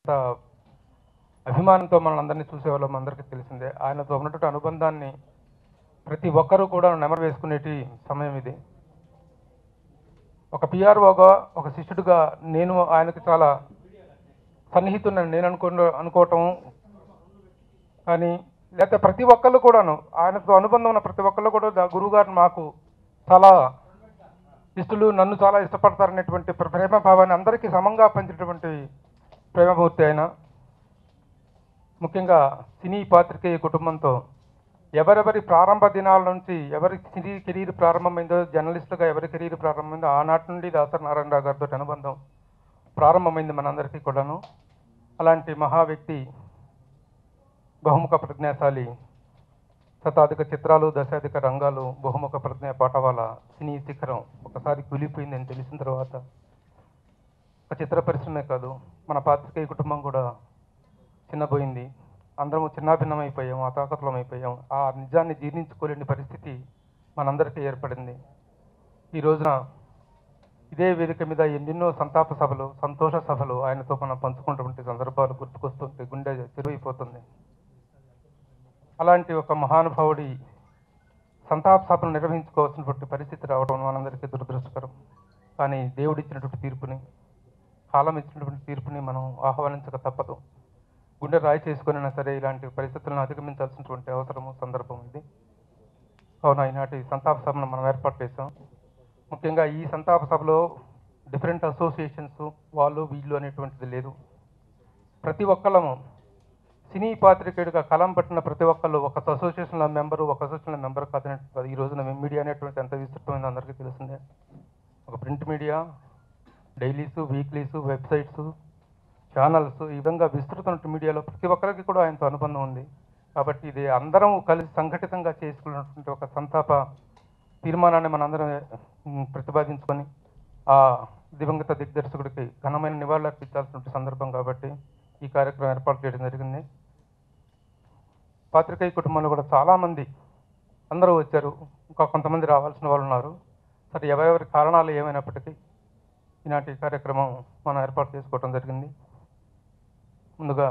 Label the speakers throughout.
Speaker 1: అంత అభిమానంతో మనల్ని అందరినీ చూసేవాళ్ళం అందరికీ తెలిసిందే ఆయనతో ఉన్నటువంటి అనుబంధాన్ని ప్రతి ఒక్కరూ కూడా నెమరు వేసుకునేటి సమయం ఇది ఒక పిఆర్ఓగా ఒక శిష్యుడిగా నేను ఆయనకు చాలా సన్నిహితున్నని నేను అనుకో అనుకోవటం కానీ లేకపోతే ప్రతి ఒక్కళ్ళు కూడాను ఆయనతో అనుబంధం ఉన్న ప్రతి ఒక్కళ్ళు కూడా దా- గురువుగారు మాకు చాలా ఇష్టలు నన్ను చాలా ఇష్టపడతారనేటువంటి ప్ర- ప్రేమ భావాన్ని అందరికీ సమంగా పంచినటువంటి ప్రేమమూర్తి ఆయన ముఖ్యంగా సినీ పాత్రికేయ కుటుంబంతో ఎవరెవరి ప్రారంభ దినాల నుంచి ఎవరి సినీ కెరీర్ ప్రారంభమైందో జర్నలిస్టుగా ఎవరి కెరీర్ ప్రారంభమైందో ఆనాటి నుండి దాసరి నారాయణరావు గారితో అనుబంధం ప్రారంభమైంది మనందరికీ కూడాను అలాంటి మహా వ్యక్తి బహుముఖ ప్రజ్ఞాశాలి శతాధిక చిత్రాలు దశాధిక రంగాలు బహుముఖ ప్రజ్ఞ పాఠవాల సినీ శిఖరం ఒకసారి కూలిపోయిందని తెలిసిన తర్వాత ఒక చిత్ర పరిశ్రమే కాదు మన పాత్రికేయ కుటుంబం కూడా చిన్నపోయింది అందరము చిన్నాభిన్నమైపోయాం అతాకతులం అయిపోయాం ఆ నిజాన్ని జీర్ణించుకోలేని పరిస్థితి మనందరికీ ఏర్పడింది ఈ రోజున ఇదే వేదిక మీద ఎన్నెన్నో సంతాప సభలు సంతోష సభలు ఆయనతో మనం పంచుకుంటున్న సందర్భాలు గుర్తుకొస్తుంటే గుండె చెరువైపోతుంది అలాంటి ఒక మహానుభావుడి సంతాప సభను నిర్వహించుకోవాల్సినటువంటి పరిస్థితి రావడం మనందరికీ దురదృష్టకరం కానీ దేవుడిచ్చినటువంటి తీర్పుని కాలం ఇచ్చినటువంటి తీర్పుని మనం ఆహ్వానించక తప్పదు గుండె రాయి చేసుకునైనా సరే ఇలాంటి పరిస్థితులను అధిగమించాల్సినటువంటి అవసరము సందర్భం ఇది కావున ఈనాటి సంతాప సభను మనం ఏర్పాటు చేసాం ముఖ్యంగా ఈ సంతాప సభలో డిఫరెంట్ అసోసియేషన్స్ వాళ్ళు వీళ్ళు అనేటువంటిది లేదు ప్రతి ఒక్కళ్ళము సినీ పాత్రికేయుడిగా కలం పట్టిన ప్రతి ఒక్కళ్ళు ఒక అసోసియేషన్ల మెంబరు ఒక అసోసియేషన్ మెంబర్ కాదనేటువంటి ఈ రోజున మీడియా అనేటువంటి ఎంత విస్తృతమైందో అందరికీ తెలిసిందే ఒక print media dailies weeklies websites channels ఈ విధంగా విస్తృతమైన మీడియాలో ప్రతి ఒక్కరికి కూడా ఆయనతో అనుబంధం ఉంది కాబట్టి ఇది అందరం కలిసి సంఘటితంగా చేసుకున్నటువంటి ఒక సంతాప తీర్మానాన్ని మనందరం ఉమ్, ప్రతిపాదించుకొని ఆ దివంగత దిగ్దర్శకుడికి ఘనమైన నివాళులు అర్పించాల్సిన సందర్భం కాబట్టి ఈ కార్యక్రమం ఏర్పాటు చేయడం జరిగింది పాత్రికేయ కుటుంబంలో కూడా చాలామంది అందరూ వచ్చారు ఇంకా కొంతమంది రావాల్సిన వాళ్ళు ఉన్నారు సరే ఎవరెవరి కారణాలు ఏమైనప్పటికీ ఈనాటి కార్యక్రమం మనం ఏర్పాటు చేసుకోవడం జరిగింది ముందుగా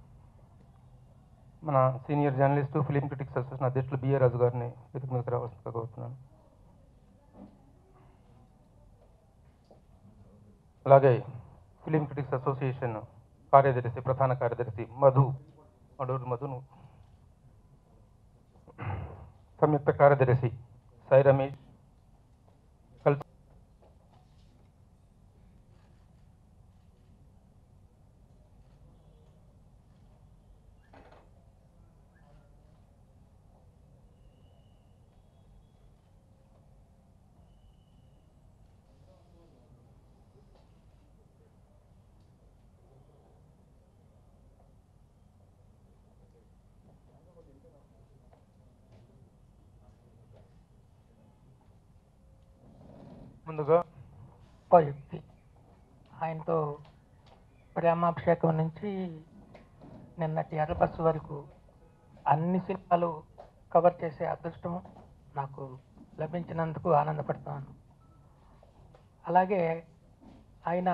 Speaker 1: మన senior journalist film critics association అధ్యక్షులు బిఏ రాజు గారిని వేదిక మీదకి రావాల్సిందిగా కోరుతున్నాను అలాగే ఫిలిం క్రిటిక్స్ అసోసియేషన్ కార్యదర్శి ప్రధాన కార్యదర్శి మధు అడూరు మధును సంయుక్త కార్యదర్శి సాయి రమేష్ కల్- ముందుగా
Speaker 2: గొప్ప వ్యక్తి ఆయనతో ప్రేమాభిషేకం నుంచి నిన్నటి ఎర్రబస్సు వరకు అన్ని సినిమాలు కవర్ చేసే అదృష్టం నాకు లభించినందుకు ఆనందపడుతున్నాను అలాగే ఆయన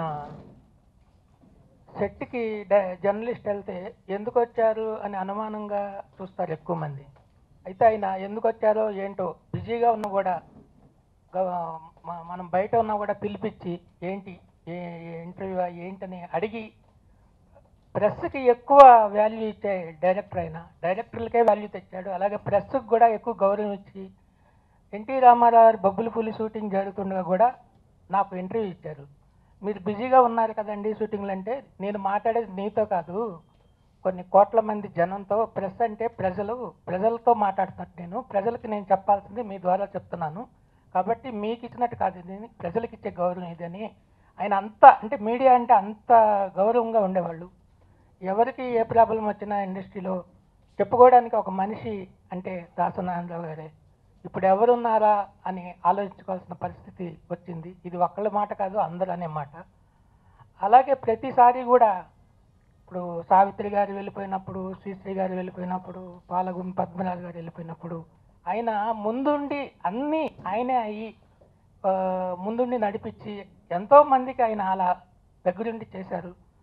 Speaker 2: సెట్కి జర్నలిస్ట్ వెళ్తే ఎందుకు వచ్చారు అని అనుమానంగా చూస్తారు ఎక్కువ మంది అయితే ఆయన ఎందుకు వచ్చారో ఏంటో బిజీగా ఉన్నా కూడా గవ- మ- మనం బయట ఉన్నా కూడా పిలిపించి ఏంటి ఏ ఇంటర్వ్యూ ఏంటని అడిగి ప్రెస్కి ఎక్కువ వాల్యూ ఇచ్చే డైరెక్టర్ అయినా డైరెక్టర్లకే వాల్యూ తెచ్చాడు అలాగే ప్రెస్కి కూడా ఎక్కువ గౌరవం ఇచ్చి ఎన్టీ రామారావు గారి బొబ్బుల పులి షూటింగ్ జరుగుతుండగా కూడా నాకు ఇంటర్వ్యూ ఇచ్చారు మీరు బిజీగా ఉన్నారు కదండి షూటింగ్లు అంటే నేను మాట్లాడేది నీతో కాదు కొన్ని కోట్ల మంది జనంతో ప్రెస్ అంటే ప్రజలు ప్రజలతో మాట్లాడుతున్నట్టు నేను ప్రజలకి నేను చెప్పాల్సింది మీ ద్వారా చెప్తున్నాను కాబట్టి మీకు ఇచ్చినట్టు కాదు ఇది ప్రజలకు ఇచ్చే గౌరవం ఇదని ఆయన అంత అంటే మీడియా అంటే అంత గౌరవంగా ఉండేవాళ్ళు ఎవరికి ఏ ప్రాబ్లం వచ్చినా ఇండస్ట్రీలో చెప్పుకోవడానికి ఒక మనిషి అంటే దాసనారాయణరావు గారే ఇప్పుడు ఎవరున్నారా అని ఆలోచించుకోవాల్సిన పరిస్థితి వచ్చింది ఇది ఒక్కళ్ళ మాట కాదు అందరూ అనే మాట అలాగే ప్రతిసారి కూడా ఇప్పుడు సావిత్రి గారు వెళ్ళిపోయినప్పుడు శ్రీశ్రీ గారు వెళ్ళిపోయినప్పుడు పాలగుం పద్మనాథ్ గారు వెళ్ళిపోయినప్పుడు ఆయన ముందుండి అన్నీ ఆయనే అయ్యి ఆ, ముందుండి నడిపించి ఎంతో మందికి ఆయన అలా దగ్గరుండి చేశారు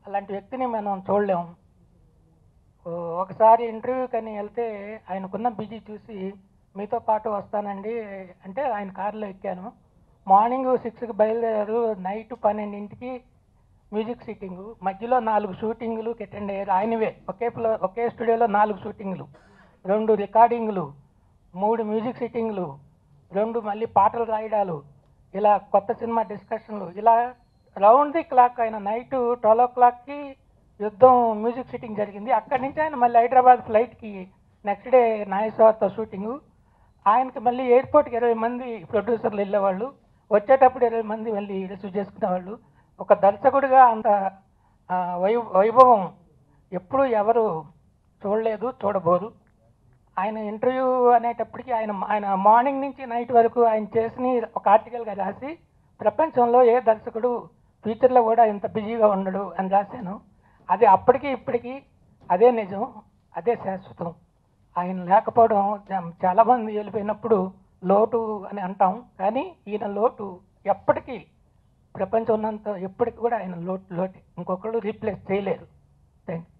Speaker 2: అలాంటి వ్యక్తిని మనం చూడలేము ఓ, ఒకసారి ఇంటర్వ్యూకి అని వెళ్తే ఆయనకున్న బిజీ చూసి మీతో పాటు వస్తానండి అంటే ఆయన కారులో ఎక్కాను మార్నింగ్ సిక్స్కి బయలుదేరారు నైట్ పన్నెండింటికి మ్యూజిక్ సిట్టింగు మధ్యలో నాలుగు షూటింగులు అటెండ్ అయ్యారు ఆయనవే ఒకే ప్లో ఒకే స్టూడియోలో నాలుగు షూటింగులు రెండు రికార్డింగ్లు మూడు మ్యూజిక్ సిట్టింగ్లు రెండు మళ్ళీ పాటలు రాయడాలు ఇలా కొత్త సినిమా డిస్కషన్లు ఇలా రౌండ్ ది క్లాక్ ఆయన నైట్ ట్వెల్వ్ ఓ క్లాక్కి యుద్ధం మ్యూజిక్ సిట్టింగ్ జరిగింది అక్కడి నుంచి ఆయన మళ్ళీ హైదరాబాద్ ఫ్లైట్కి నెక్స్ట్ డే నాగేశ్వరతో షూటింగు ఆయనకి మళ్ళీ ఎయిర్పోర్ట్కి ఇరవై మంది ప్రొడ్యూసర్లు వెళ్ళేవాళ్ళు వచ్చేటప్పుడు ఇరవై మంది వెళ్ళి రిసీవ్ చేసుకునేవాళ్ళు ఒక దర్శకుడిగా అంత ఆ, వై వైభవం ఎప్పుడు ఎవరు చూడలేదు చూడబోరు ఆయన ఇంటర్వ్యూ అనేటప్పటికి ఆయన ఆయన మార్నింగ్ నుంచి నైట్ వరకు ఆయన చేసిన ఒక ఆర్టికల్గా రాసి ప్రపంచంలో ఏ దర్శకుడు ఫ్యూచర్లో కూడా ఇంత బిజీగా ఉండడు అని రాశాను అది అప్పటికి ఇప్పటికీ అదే నిజం అదే శాశ్వతం ఆయన లేకపోవడం జం- చాలామంది వెళ్ళిపోయినప్పుడు లోటు అని అంటాం కానీ ఈయన లోటు ఎప్పటికీ ప్రపంచం ఉన్నంత ఎప్పటికి కూడా ఆయన లోటు లోటు ఇంకొకళ్ళు రీప్లేస్ చేయలేరు థ్యాంక్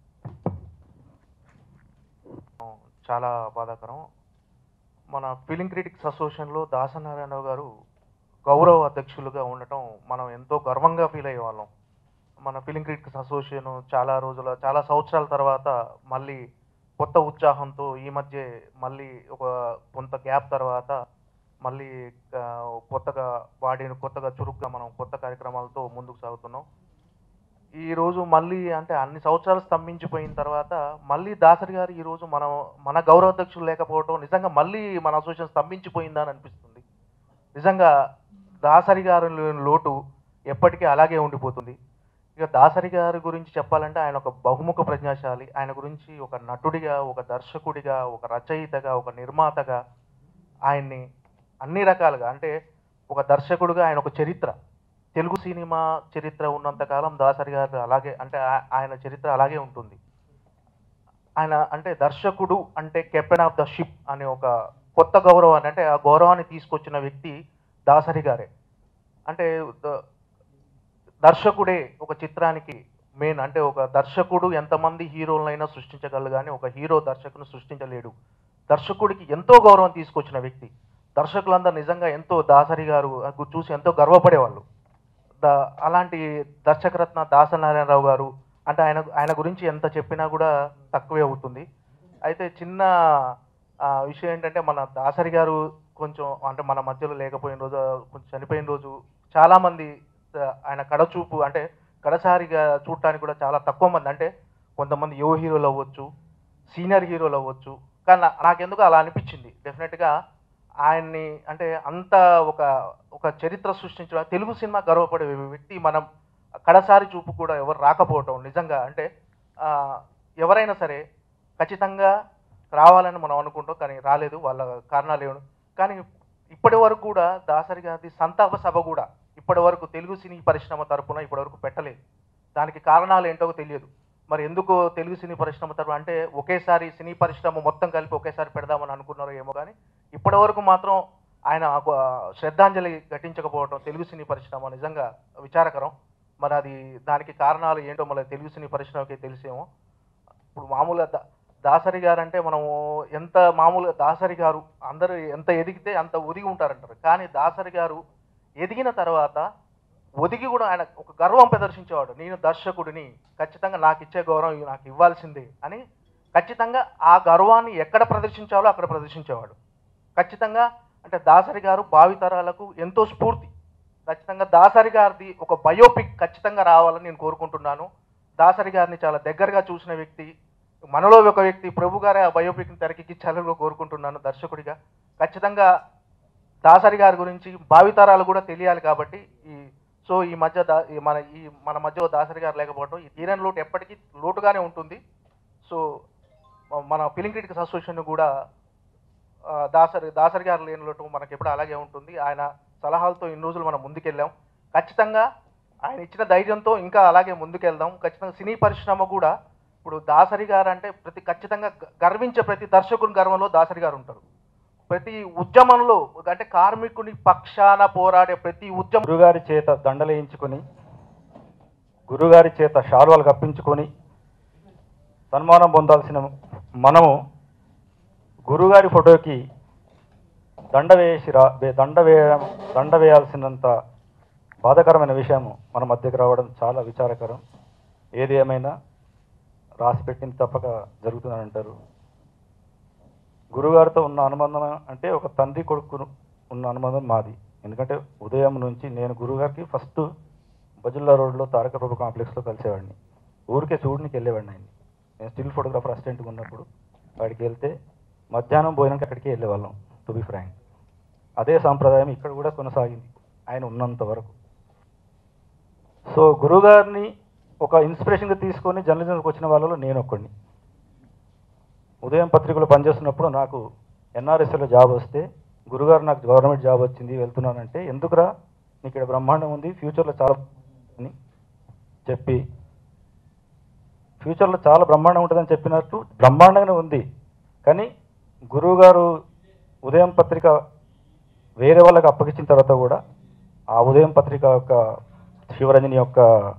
Speaker 3: చాలా బాధాకరం మన ఫిలిం క్రిటిక్స్ అసోసియేషన్లో దాసనారాయణరావు గారు గౌరవ అధ్యక్షులుగా ఉండటం మనం ఎంతో గర్వంగా ఫీల్ అయ్యేవాళ్ళం మన ఫిలిం క్రిటిక్స్ అసోసియేషన్ చాలా రోజుల చాలా సంవత్సరాల తర్వాత మళ్ళీ కొత్త ఉత్సాహంతో ఈ మధ్య మళ్ళీ ఒక కొంత గ్యాప్ తర్వాత మళ్ళీ ఆ, కొత్తగా వాడిని కొత్తగా చురుగ్గా మనం కొత్త కార్యక్రమాలతో ముందుకు సాగుతున్నాం ఈ రోజు మళ్ళీ అంటే అన్ని సంవత్సరాలు స్తంభించిపోయిన తర్వాత మళ్ళీ దాసరి గారు ఈ రోజు మనం మన గౌరవాధ్యక్షులు లేకపోవడం నిజంగా మళ్ళీ మన అసోసియేషన్ స్తంభించిపోయిందా అని అనిపిస్తుంది నిజంగా దాసరి గారి లోటు ఎప్పటికీ అలాగే ఉండిపోతుంది ఇక దాసరి గారి గురించి చెప్పాలంటే ఆయన ఒక బహుముఖ ప్రజ్ఞాశాలి ఆయన గురించి ఒక నటుడిగా ఒక దర్శకుడిగా ఒక రచయితగా ఒక నిర్మాతగా ఆయన్ని అన్ని రకాలుగా అంటే ఒక దర్శకుడుగా ఆయన ఒక చరిత్ర తెలుగు సినిమా చరిత్ర ఉన్నంతకాలం దాసరి గారు అలాగే అంటే ఆ- ఆయన చరిత్ర అలాగే ఉంటుంది ఆయన అంటే దర్శకుడు అంటే కెప్టెన్ ఆఫ్ ద షిప్ అనే ఒక కొత్త గౌరవాన్ని అంటే ఆ గౌరవాన్ని తీసుకొచ్చిన వ్యక్తి దాసరి గారే అంటే ద- దర్శకుడే ఒక చిత్రానికి మెయిన్ అంటే ఒక దర్శకుడు ఎంతమంది హీరోలనైనా సృష్టించగలరు కానీ ఒక హీరో దర్శకుని సృష్టించలేడు దర్శకుడికి ఎంతో గౌరవం తీసుకొచ్చిన వ్యక్తి దర్శకులందరూ నిజంగా ఎంతో దాసరి గారు చూసి ఎంతో గర్వపడేవాళ్ళు ద అలాంటి దర్శకరత్న దాసనారాయణరావు గారు అంటే ఆయన ఆయన గురించి ఎంత చెప్పినా కూడా తక్కువే అవుతుంది అయితే చిన్న ఆ, విషయం ఏంటంటే మన దాసరి గారు కొంచెం అంటే మన మధ్యలో లేకపోయిన రోజు కొంచెం చనిపోయిన రోజు చాలామంది ఆ, ఆయన కడచూపు అంటే కడసారిగా చూడటానికి కూడా చాలా తక్కువ మంది అంటే కొంతమంది యువ హీరోలు అవ్వచ్చు సీనియర్ హీరోలు అవ్వచ్చు కానీ నా- నాకెందుకు అలా అనిపించింది డెఫినెట్గా ఆయన్ని అంటే అంత ఒక ఒక చరిత్ర సృష్టించడం తెలుగు సినిమా గర్వపడే వ్యక్తి మనం కడసారి చూపు కూడా ఎవరు రాకపోవటం నిజంగా అంటే ఆ, ఎవరైనా సరే ఖచ్చితంగా రావాలని మనం అనుకుంటాం కానీ రాలేదు వాళ్ళ కారణాలు ఏమి కానీ ఇప్పటి వరకు కూడా దాసరి గారి సంతాప సభ కూడా ఇప్పటి వరకు తెలుగు సినీ పరిశ్రమ తరపున ఇప్పటి వరకు పెట్టలేదు దానికి కారణాలు ఏంటో తెలియదు మరి ఎందుకు తెలుగు సినీ పరిశ్రమ తరపున అంటే ఒకేసారి సినీ పరిశ్రమ మొత్తం కలిపి ఒకేసారి పెడదామని అనుకున్నారో ఏమో కానీ ఇప్పటి వరకు మాత్రం ఆయన ఒక శ్రద్ధాంజలి ఘటించకపోవడం తెలుగు సినీ పరిశ్రమ నిజంగా విచారకరం మరి అది దానికి కారణాలు ఏంటో మళ్ళీ తెలుగు సినీ పరిశ్రమకి తెలిసేమో ఇప్పుడు మామూలుగా దా- దాసరి గారు అంటే మనము ఎంత మామూలుగా దాసరి గారు అందరూ ఎంత ఎదిగితే అంత ఒదిగి ఉంటారంటారు కానీ దాసరి గారు ఎదిగిన తర్వాత ఒదిగి కూడా ఆయన ఒక గర్వం ప్రదర్శించేవాడు నేను దర్శకుడిని ఖచ్చితంగా నాకు ఇచ్చే గౌరవం ఇవి నాకు ఇవ్వాల్సిందే అని ఖచ్చితంగా ఆ గర్వాన్ని ఎక్కడ ప్రదర్శించాలో అక్కడ ప్రదర్శించేవాడు ఖచ్చితంగా అంటే దాసరి గారు భావితరాలకు ఎంతో స్ఫూర్తి ఖచ్చితంగా దాసరి గారిది ఒక బయోపిక్ ఖచ్చితంగా రావాలని నేను కోరుకుంటున్నాను దాసరి గారిని చాలా దగ్గరగా చూసిన వ్యక్తి మనలో ఒక వ్యక్తి ప్రభు గారే ఆ బయోపిక్ని తెరకెక్కించాలని కూడా కోరుకుంటున్నాను దర్శకుడిగా ఖచ్చితంగా దాసరి గారి గురించి భావితరాలు కూడా తెలియాలి కాబట్టి ఈ సో ఈ మధ్య దా ఈ మన ఈ మన మధ్య దాసరి గారు లేకపోవడం ఈ తీరని లోటు ఎప్పటికీ లోటుగానే ఉంటుంది సో మ- మన ఫిలిం క్రిటిక్స్ అసోసియేషన్ కూడా ఆ, దాసరి దాసరి గారు లేని లోటు మనకి ఎప్పుడు అలాగే ఉంటుంది ఆయన సలహాలతో ఇన్ని రోజులు మనం ముందుకెళ్ళాం ఖచ్చితంగా ఆయన ఇచ్చిన ధైర్యంతో ఇంకా అలాగే ముందుకెళ్దాం ఖచ్చితంగా సినీ పరిశ్రమ కూడా ఇప్పుడు దాసరి గారు అంటే ప్రతి ఖచ్చితంగా గ- గర్వించే ప్రతి దర్శకుని గర్వంలో దాసరి గారు ఉంటారు ప్రతి ఉద్యమంలో అంటే కార్మికుని పక్షాన పోరాడే ప్రతి ఉద్యమం
Speaker 4: గురుగారి చేత దండలేయించుకుని గురుగారి చేత శాలువాలు కప్పించుకొని సన్మానం పొందాల్సిన మనము గురుగారి ఫోటోకి దండ వేసి రా వే- దండ వేయడం దండ వేయాల్సినంత బాధాకరమైన విషయం మన మధ్యకు రావడం చాలా విచారకరం ఏది ఏమైనా రాసి పెట్టింది తప్పక జరుగుతుందని అంటారు గురుగారితో ఉన్న అనుబంధం అంటే ఒక తండ్రి కొడుకు ఉన్న అనుబంధం మాది ఎందుకంటే ఉదయం నుంచి నేను గురుగారికి ఫస్ట్ బజుల్లా రోడ్లో తారక ప్రభు కాంప్లెక్స్లో కలిసేవాడిని ఊరికే చూడనికి వెళ్ళేవాడిని ఆయన నేను స్టిల్ ఫోటోగ్రాఫర్ అసిస్టెంట్గా ఉన్నప్పుడు వాడికి వెళ్తే మధ్యాహ్నం భోజనంకి అక్కడికి వెళ్ళేవాళ్ళం టు బి ఫ్రాంక్ అదే సాంప్రదాయం ఇక్కడ కూడా కొనసాగింది ఆయన ఉన్నంత వరకు సో గురుగారిని ఒక ఇన్స్పిరేషన్గా తీసుకొని జర్నలిజంకి వచ్చిన వాళ్ళలో నేను ఒక్కడిని ఉదయం పత్రికలో పనిచేస్తున్నప్పుడు నాకు ఎన్ఆర్ఎస్లో జాబ్ వస్తే గురుగారు నాకు గవర్నమెంట్ జాబ్ వచ్చింది వెళ్తున్నానంటే ఎందుకురా నీకు ఇక్కడ బ్రహ్మాండం ఉంది ఫ్యూచర్లో చాలా అని చెప్పి ఫ్యూచర్లో చాలా బ్రహ్మాండం ఉంటుందని చెప్పినట్టు బ్రహ్మాండంగానే ఉంది కానీ గురువుగారు ఉదయం పత్రిక వేరే వాళ్ళకి అప్పగించిన తర్వాత కూడా ఆ ఉదయం పత్రిక యొక్క శివరంజని యొక్క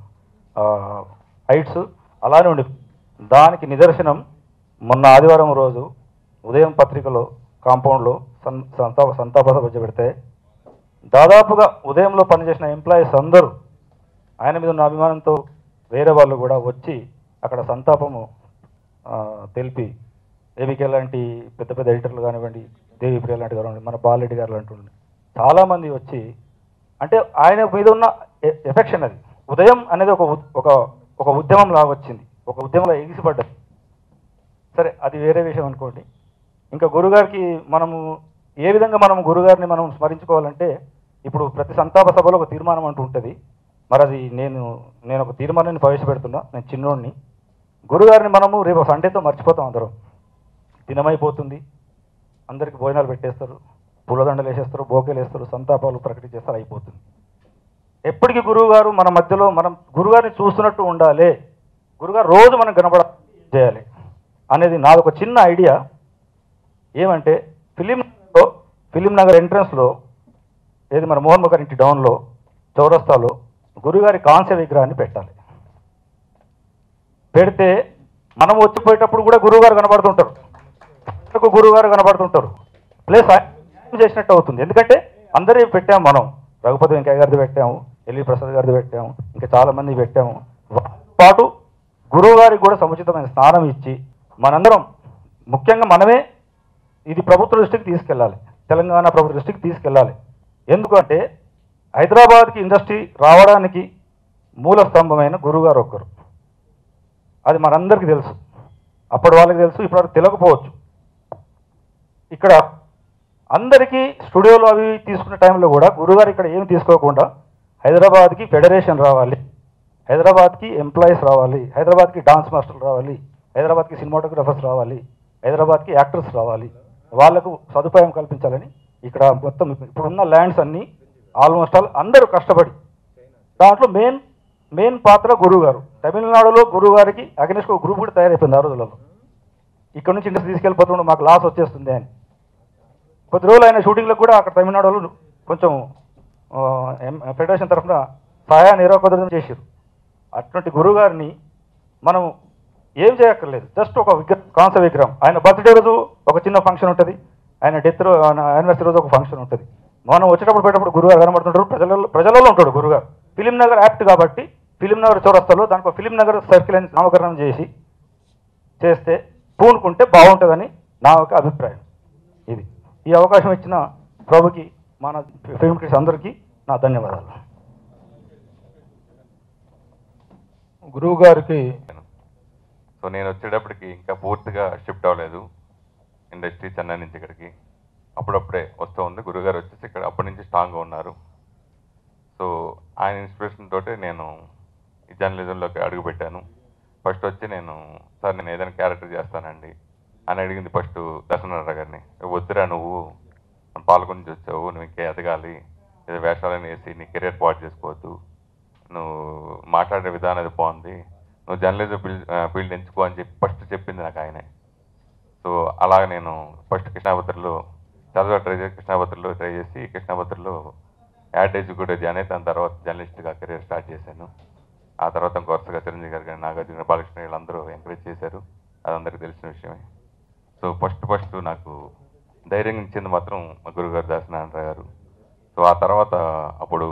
Speaker 4: హైట్స్ అలానే ఉండి దానికి నిదర్శనం మొన్న ఆదివారం రోజు ఉదయం పత్రికలో కాంపౌండ్లో సన్ సంతాప సంతాప సభ పెడితే దాదాపుగా ఉదయంలో పనిచేసిన ఎంప్లాయీస్ అందరూ ఆయన మీద ఉన్న అభిమానంతో వేరే వాళ్ళు కూడా వచ్చి అక్కడ సంతాపము ఆ, తెలిపి ఏవికే లాంటి పెద్ద పెద్ద ఎడిటర్లు కానివ్వండి దేవిప్రియ లాంటి కానివ్వండి మన బాలరెడ్డి గారు లాంటి వాళ్ళు చాలామంది వచ్చి అంటే ఆయన మీద ఉన్న ఎఫెక్షన్ అది ఉదయం అనేది ఒక ఉద్- ఒక ఒక ఉద్యమం లాగా వచ్చింది ఒక ఉద్యమంలో ఎగిసిపడ్డది సరే అది వేరే విషయం అనుకోండి ఇంకా గురుగారికి మనము ఏ విధంగా మనం గురుగారిని మనం స్మరించుకోవాలంటే ఇప్పుడు ప్రతి సంతాప సభలో ఒక తీర్మానం అంటూ ఉంటుంది మరి అది నేను నేను ఒక తీర్మానాన్ని ప్రవేశపెడుతున్నా నేను చిన్నోడిని గురుగారిని మనము రేపు సండేతో మర్చిపోతాం అందరం దినమైపోతుంది అందరికి భోజనాలు పెట్టేస్తారు పూలదండలు వేసేస్తారు బోకేలు వేస్తారు సంతాపాలు ప్రకటించేస్తారు అయిపోతుంది ఎప్పటికీ గురువు గారు మన మధ్యలో మనం గురుగారిని చూస్తున్నట్టు ఉండాలి గురుగారు రోజు మనం కనబడ చేయాలి అనేది నాది ఒక చిన్న ఐడియా ఏమంటే ఫిలిం ఫిలిం నగర్ ఎంట్రన్స్లో ఏది మన మోహన్ గారి ఇంటి డౌన్లో చౌరస్తాలో గురుగారి కాంస్య విగ్రహాన్ని పెట్టాలి పెడితే మనం వచ్చిపోయేటప్పుడు కూడా గురువుగారు కనబడుతుంటారు మనకు గురువుగారు కనబడుతుంటారు ప్లస్ ఆయన చేసినట్టు అవుతుంది ఎందుకంటే అందరి పెట్టాము మనం రఘుపతి వెంకయ్య గారిది పెట్టాము ఎల్వి ప్రసాద్ గారిది పెట్టాము ఇంకా చాలా మంది పెట్టాము వాటితో పాటు గురువు గారికి కూడా సముచితమైన స్థానం ఇచ్చి మనందరం ముఖ్యంగా మనమే ఇది ప్రభుత్వ దృష్టికి తీసుకెళ్ళాలి తెలంగాణ ప్రభుత్వ దృష్టికి తీసుకెళ్ళాలి ఎందుకంటే హైదరాబాద్కి ఇండస్ట్రీ రావడానికి మూల స్తంభమైన గురువుగారు ఒక్కరు అది మనందరికీ తెలుసు అప్పటి వాళ్ళకి తెలుసు ఇప్పుడు వాళ్ళకి తెలియకపోవచ్చు ఇక్కడ అందరికీ స్టూడియోలో అవి తీసుకున్న టైంలో కూడా గురుగారు ఇక్కడ ఏమి తీసుకోకుండా హైదరాబాద్కి ఫెడరేషన్ రావాలి హైదరాబాద్కి ఎంప్లాయీస్ రావాలి హైదరాబాద్కి డాన్స్ మాస్టర్లు రావాలి హైదరాబాద్కి సినిమాటోగ్రఫర్స్ రావాలి హైదరాబాద్కి యాక్టర్స్ రావాలి వాళ్ళకు సదుపాయం కల్పించాలని ఇక్కడ మొత్తం ఇప్పుడున్న ల్యాండ్స్ అన్నీ ఆల్మోస్ట్ ఆల్ అందరూ కష్టపడి దాంట్లో మెయిన్ మెయిన్ పాత్ర గురువు గారు తమిళనాడులో గురువు గారికి అగనిస్ట్ ఒక గ్రూప్ కూడా తయారైపోయింది ఆ రోజులలో ఇక్కడ నుంచి ఇండస్ట్రీ తీసుకెళ్ళిపోతుండే మాకు లాస్ వచ్చేస్తుంది అని కొద్ది రోజులు ఆయన షూటింగ్లకు కూడా అక్కడ తమిళనాడులో కొంచెం ఆ, ఎం- ఫెడరేషన్ తరఫున సహాయ నిరాపదం చేశారు అటువంటి గురువు గారిని మనం ఏం చేయక్కర్లేదు జస్ట్ ఒక విగ్రహం కాంస విగ్రహం ఆయన బర్త్డే రోజు ఒక చిన్న ఫంక్షన్ ఉంటుంది ఆయన డెత్ రోజు యానివర్సరీ రోజు ఒక ఫంక్షన్ ఉంటుంది మనం వచ్చేటప్పుడు పోయేటప్పుడు గురుగారు కనబడుతుంటారు ప్రజలలో ప్రజలలో ఉంటాడు గురుగారు ఫిలిం నగర్ యాప్ట్ కాబట్టి ఫిలిం నగర్ చౌరస్తాలో దాంట్లో ఫిలిం నగర్ సర్కిల్ అని నామకరణం చేసి చేస్తే పూనుకుంటే బాగుంటుందని నా ఒక అభిప్రాయం ఇది ఈ అవకాశం ఇచ్చిన ప్రభుకి మన ఫిల్మ్ క్రిటిక్స్ అందరికీ నా ధన్యవాదాలు
Speaker 1: గురువు గారికి
Speaker 5: సో నేను వచ్చేటప్పటికి ఇంకా పూర్తిగా షిఫ్ట్ అవ్వలేదు ఇండస్ట్రీ చెన్నై నుంచి ఇక్కడికి అప్పుడప్పుడే వస్తూ ఉంది గురుగారు వచ్చేసి ఇక్కడ అప్పటి నుంచి స్ట్రాంగ్గా ఉన్నారు సో ఆయన ఇన్స్పిరేషన్ తోటి నేను ఈ జర్నలిజంలోకి అడుగుపెట్టాను ఫస్ట్ వచ్చి నేను సార్ నేను ఏదైనా క్యారెక్టర్ చేస్తానండి అని అడిగింది ఫస్ట్ దర్శనారాయణ గారిని వద్దురా నువ్వు పాల్గొని నుంచి వచ్చావు నువ్వు ఇంకా ఎదగాలి ఏదో వేషాలను వేసి నీ కెరీర్ పాటు చేసుకోవద్దు నువ్వు మాట్లాడే విధానం అది బాగుంది నువ్వు జర్నలిజం ఫీల్డ్ ఫీల్డ్ ఎంచుకో అని చెప్పి ఫస్ట్ చెప్పింది నాకు ఆయనే సో అలాగ నేను ఫస్ట్ కృష్ణాపత్రిలో చదవ ట్రై చేసి కృష్ణాపత్రిలో ట్రై చేసి కృష్ణాపత్రిలో యాడ్ ఎగ్జిక్యూటివ్ జాయిన్ అయితే దాని తర్వాత జర్నలిస్ట్గా కెరీర్ స్టార్ట్ చేశాను ఆ తర్వాత ఇంకా వరుసగా చిరంజీవి గారు కానీ నాగార్జున బాలకృష్ణ వీళ్ళందరూ ఎంకరేజ్ చేశారు అది అందరికీ తెలిసిన విషయమే సో ఫస్ట్ ఫస్ట్ నాకు ధైర్యం ఇచ్చింది మాత్రం మా గురుగారు దాసనారాయణ గారు సో ఆ తర్వాత అప్పుడు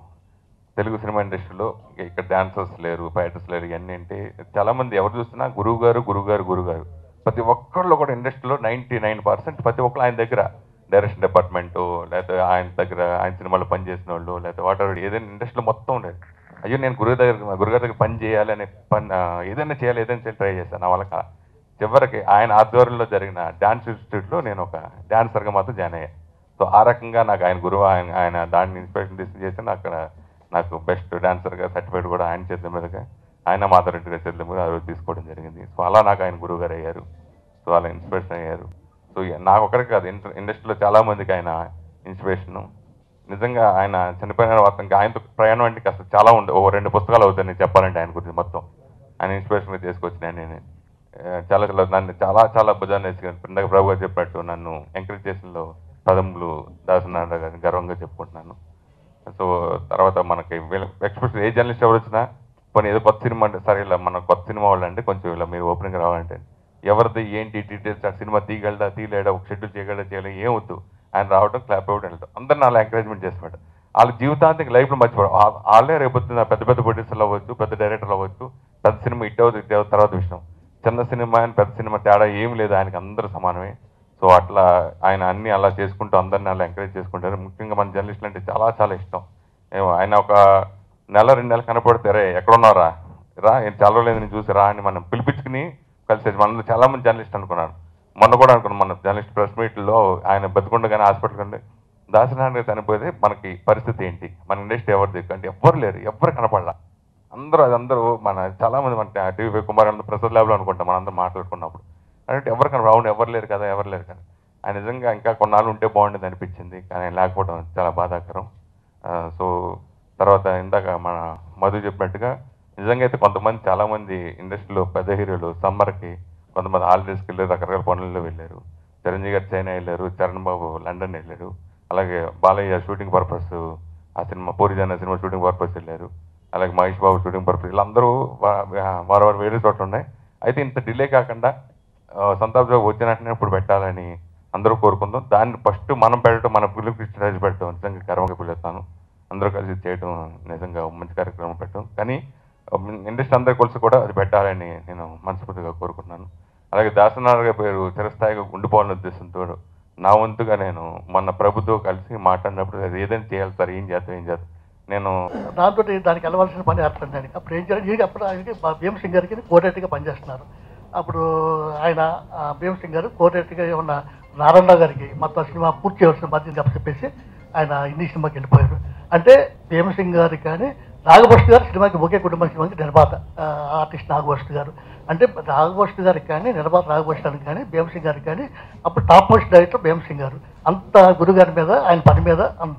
Speaker 5: తెలుగు సినిమా ఇండస్ట్రీలో ఇక్కడ డాన్సర్స్ లేరు ఫైటర్స్ లేరు ఇవన్నీ అంటే చాలామంది ఎవరు చూసినా గురువు గారు గురువు గారు గురువు గారు ప్రతి ఒక్కళ్ళు కూడా ఇండస్ట్రీలో నైంటీ నైన్ పర్సెంట్ ప్రతి ఒక్కరు ఆయన దగ్గర డైరెక్షన్ డిపార్ట్మెంటు లేకపోతే ఆయన దగ్గర ఆయన సినిమాలో పనిచేసిన వాళ్ళు లేకపోతే వాటర్ ఏదైనా ఇండస్ట్రీలో మొత్తం ఉండేది అయ్యో నేను గురువు దగ్గర గురుగారి దగ్గర పని చేయాలి అనే పని ఆ, ఏదైనా చేయాలి ఏదైనా చేయాలి ట్రై చేశాను నా వాళ్ళకి చివరికి ఆయన ఆధ్వర్యంలో జరిగిన డాన్స్ ఇన్స్టిట్యూట్లో నేను ఒక డాన్సర్గా మాత్రం జాయిన్ అయ్యాను సో ఆ రకంగా నాకు ఆయన గురువు ఆయన ఆయన దాన్ని ఇన్స్పిరేషన్ తీసుకుని చేసి అక్కడ నాకు బెస్ట్ డాన్సర్గా సర్టిఫికేట్ కూడా ఆయన చేతుల మీదుగా ఆయన మాధవరెడ్డి గారి చేతుల మీద ఆ రోజు తీసుకోవడం జరిగింది సో అలా నాకు ఆయన గురువు గారు అయ్యారు సో అలా ఇన్స్పిరేషన్ అయ్యారు సో ఇ- నాకు ఒకరికి కాదు ఇండ- ఇండస్ట్రీలో చాలా మందికి ఆయన ఇన్స్పిరేషను నిజంగా ఆయన చనిపోయిన వార్త ఇంకా ఆయనతో ప్రయాణం అంటే కాస్త చాలా ఉండే ఓ రెండు పుస్తకాలు అవుతాయి నేను చెప్పాలంటే ఆయన గురించి మొత్తం ఆయన ఇన్స్పిరేషన్ తీసుకొచ్చినాను నేను ఆ, చాలా చాలా నన్ను చాలా చాలా భుజాన్ని వేసుకుని ఇందాక ప్రభు గారు చెప్పినట్టు నన్ను ఎంకరేజ్ చేసిన పదములు దాసనారాయణ గారిని గర్వంగా చెప్పుకుంటున్నాను సో తర్వాత మనకి ఎక్స్ప్రెస్ ఏ జర్నలిస్ట్ ఎవరు వచ్చినా కొన్ని ఏదో కొత్త సినిమా అంటే సరే ఇలా మన కొత్త సినిమా వాళ్ళు అంటే కొంచెం ఇలా మీరు ఓపెనింగ్ రావాలంటే ఎవరిది ఏంటి డీటెయిల్స్ ఆ సినిమా తీయగలడా తీయలేడా ఒక షెడ్యూల్ చేయగలడా చేయలేదా ఏం వద్దు ఆయన రావడం క్లాప్ అవ్వడం వెళ్తాం అందరిని అలా ఎంకరేజ్మెంట్ చేస్తున్నాడు వాళ్ళ జీవితాంతికి లైఫ్లో మర్చిపోవడం వా- వాళ్ళే రేపు పొద్దున్న పెద్ద పెద్ద ప్రొడ్యూసర్లు అవ్వచ్చు పెద్ద డైరెక్టర్లు అవ్వచ్చు పెద్ద సినిమా ఇట్ అవుతుంది ఇట్ అవుతుంది తర్వాత విషయం చిన్న సినిమా అని పెద్ద సినిమా తేడా ఏం లేదు ఆయనకి అందరూ సమానమే సో అట్లా ఆయన అన్ని అలా చేసుకుంటూ అందరిని అలా ఎంకరేజ్ చేసుకుంటారు ముఖ్యంగా మన జర్నలిస్టులు అంటే చాలా చాలా ఇష్టం ఏమో ఆయన ఒక నెల రెండు నెలలు కనపడితే రే ఎక్కడున్నారా రా ఏం చాలా రోజులు నేను చూసి రా అని మనం పిలిపించుకుని కలిసేది మనలో చాలా మంది జర్నలిస్ట్ అనుకున్నాను మొన్న కూడా అనుకున్నాం మన జర్నలిస్ట్ ప్రెస్ మీట్లో ఆయన బతుకుండగానే హాస్పిటల్ కంటే దాసనారాయణ చనిపోతే మనకి పరిస్థితి ఏంటి మన ఇండస్ట్రీ ఎవరు దిక్కు అంటే ఎవ్వరు లేరు ఎవ్వరు కనపడలా అందరూ అది అందరూ మన చాలా మంది మన టీవీ కుమార్ అందరూ ప్రసాద్ ల్యాబ్లో అనుకుంటాం మనం అందరం మాట్లాడుకున్నప్పుడు అంటే ఎవరు కనపడ అవును ఎవరు లేరు కదా ఎవరు లేరు కదా ఆయన నిజంగా ఇంకా కొన్నాళ్ళు ఉంటే బాగుండేది అనిపించింది కానీ ఆయన లేకపోవడం చాలా బాధాకరం ఆ, సో తర్వాత ఇందాక మన మధు చెప్పినట్టుగా నిజంగా అయితే కొంతమంది చాలామంది ఇండస్ట్రీలో పెద్ద హీరోలు సమ్మర్కి కొంతమంది హాలిడేస్కి వెళ్ళి రకరకాల పనుల్లో వెళ్ళారు చిరంజీవి గారు చైనా వెళ్ళారు చరణ్ బాబు లండన్ వెళ్ళారు అలాగే బాలయ్య షూటింగ్ పర్పస్ ఆ సినిమా పూరిజన సినిమా షూటింగ్ పర్పస్ వెళ్ళారు అలాగే మహేష్ బాబు షూటింగ్ పర్పస్ వీళ్ళందరూ వా- వా- వారు వారు వేరే చోట్ల ఉన్నాయి అయితే ఇంత డిలే కాకుండా ఆ, సంతాప్ జాబ్ వచ్చిన వెంటనే ఇప్పుడు పెట్టాలని అందరూ కోరుకుందాం దాన్ని ఫస్ట్ మనం పెట్టడం మన పిల్లలు క్రిస్టలైజ్ పెట్టడం నిజంగా గర్వంగా పిలుస్తాను అందరూ కలిసి చేయడం నిజంగా ఒక మంచి కార్యక్రమం పెట్టడం కానీ ఇండస్ట్రీ అందరి కలిసి కూడా అది పెట్టాలని నేను మనస్ఫూర్తిగా కోరుకుంటున్నాను అలాగే దాసనారాయణ పేరు చిరస్థాయిగా ఉండిపోవాలని ఉద్దేశంతో నా వంతుగా నేను మొన్న ప్రభుత్వం కలిసి మాట్లాడినప్పుడు అది ఏదైనా చేయాలి సార్ ఏం చేద్దాం ఏం చేద్దాం నేను
Speaker 6: దాంతో దానికి వెళ్ళవలసిన పని ఏర్పడింది ఆయనకి అప్పుడు ఏం చేయాలి ఈయన అప్పుడు ఆయనకి బా- భీమ్ సింగ్ గారికి కోఆర్డినేటర్గా పనిచేస్తున్నారు అప్పుడు ఆయన ఆ, భీమ్ సింగ్ గారు కోఆర్డినేటర్గా ఉన్న నారాయణ గారికి మొత్తం సినిమా పూర్తి చేయవలసిన బాధ్యత చెప్పేసి ఆయన హిందీ సినిమాకి వెళ్ళిపోయారు అంటే భీమ్ సింగ్ గారికి కానీ నాగభూష్ గారు సినిమాకి ఒకే కుటుంబ సినిమాకి నిర్మాత ఆ, ఆర్టిస్ట్ నాగభూష్ గారు అంటే నాగభూష్ గారికి కానీ నిర్మాత నాగభూష్ గారికి కానీ భీమ్ సింగ్ గారికి కానీ అప్పుడు top most director Bhim Singh గారు అంత గురుగారి మీద ఆయన పని మీద అంత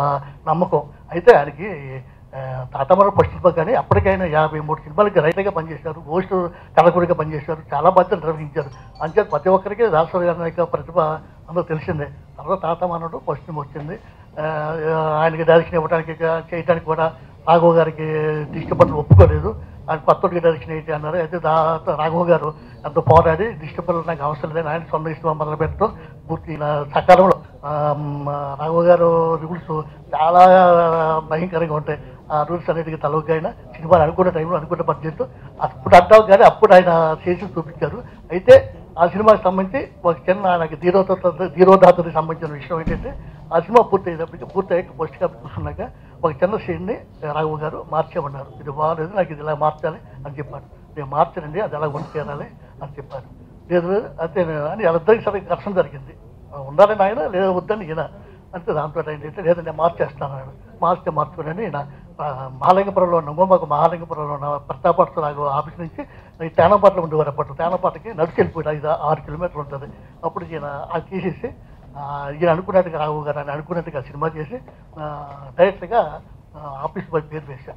Speaker 6: నమ్మకం అయితే ఆయనకి ఆ, తాతమర ఫస్ట్ సినిమా కానీ అప్పటికైనా యాభై మూడు సినిమాలకి రైతుగా పనిచేశారు గోస్ట్ కళకుడిగా పనిచేశారు చాలా బాధ్యతలు నిర్వహించారు అంతే ప్రతి ఒక్కరికి రాష్ట్ర గారి యొక్క ప్రతిభ అందరూ తెలిసిందే తర్వాత తాతమానుడు ఫస్ట్ సినిమా వచ్చింది ఆ, ఆయనకి డైరెక్షన్ ఇవ్వడానికి చేయడానికి కూడా రాఘవ గారికి డిస్ట్రిబ్యూటర్ ఒప్పుకోలేదు ఆయన కొత్తగా డైరెక్షన్ ఏంటి అన్నారు అయితే దా రాఘవ గారు ఎంతో పోరాడి డిస్ట్రిబ్యూటర్ నాకు అవసరం లేదు ఆయన సొంత ఇష్టం మొదలు పెట్టడం పూర్తి ఇలా సకాలంలో ఆ, మ్, రాఘవ గారు రూల్స్ చాలా భయంకరంగా ఉంటాయి ఆ రూల్స్ అన్నిటికీ తలవకైనా సినిమాలు అనుకున్న టైంలో అనుకున్న బడ్జెట్ అప్పుడు అంటాం కానీ అప్పుడు ఆయన చేసి చూపించారు అయితే ఆ సినిమాకి సంబంధించి ఒక చిన్న నాకు ధీరోత ధీరోదాతకి సంబంధించిన విషయం ఏంటంటే ఆ సినిమా పూర్తి అయినప్పటికీ పూర్తి అయ్యాక పోస్ట్ కాపీ చూస్తున్నాక ఒక చిన్న సీన్ని రాఘవ గారు మార్చేమన్నారు ఇది బాగాలేదు నాకు ఇది ఇలా మార్చాలి అని చెప్పారు నేను మార్చనండి అది ఎలా వండి చేరాలి అని చెప్పారు లేదు అంతే అని వాళ్ళిద్దరికి సరే ఘర్షణ జరిగింది ఉండాలని ఆయన లేదా వద్దని ఈయన అంటే దాంతో ఏంటంటే లేదంటే నేను మార్చేస్తాను ఆయన మార్చితే మార్చుకోనని ఈయన ఆ, మహాలింగపురంలో ఉన్న మాకు మహాలింగపురంలో ఉన్న ప్రతాపర్త రాఘవ ఆఫీస్ నుంచి ఈ తేనపాటలో ఉండేవారు అప్పట్లో తేనపాటకి నడిచి వెళ్ళిపోయాడు ఐదు ఆరు కిలోమీటర్లు ఉంటుంది అప్పుడు ఈయన అది తీసేసి ఆ, ఈయన అనుకున్నట్టుగా రాఘవ గారు అని అనుకున్నట్టుగా సినిమా చేసి ఆ, డైరెక్ట్గా ఆ, ఆఫీస్ పై పేరు వేశారు